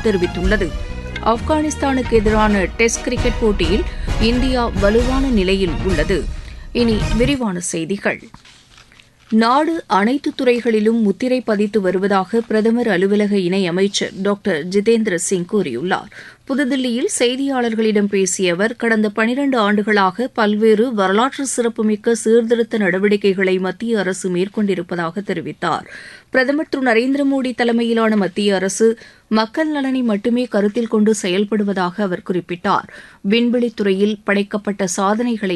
தெரிவித்துள்ளது ஆப்கானிஸ்தானுக்கு எதிரான டெஸ்ட் கிரிக்கெட் போட்டியில் இந்தியா வலுவான நிலையில் உள்ளது இனி விரிவான செய்திகள் நாடு அனைத்து துறைகளிலும் முத்திரை பதித்து வருவதாக பிரதமர் அலுவலக இணையமைச்சர் டாக்டர் ஜிதேந்திர சிங் கூறியுள்ளார் புதுதில்லியில் செய்தியாளர்களிடம் பேசிய அவர் கடந்த பனிரண்டு ஆண்டுகளாக பல்வேறு வரலாற்று சிறப்புமிக்க சீர்திருத்த நடவடிக்கைகளை மத்திய அரசு மேற்கொண்டிருப்பதாக தெரிவித்தார் பிரதமர் திரு நரேந்திர மோடி தலைமையிலான மத்திய அரசு மக்கள் நலனை மட்டுமே கருத்தில் கொண்டு செயல்படுவதாக அவர் குறிப்பிட்டார் விண்வெளித்துறையில் படைக்கப்பட்ட சாதனைகளை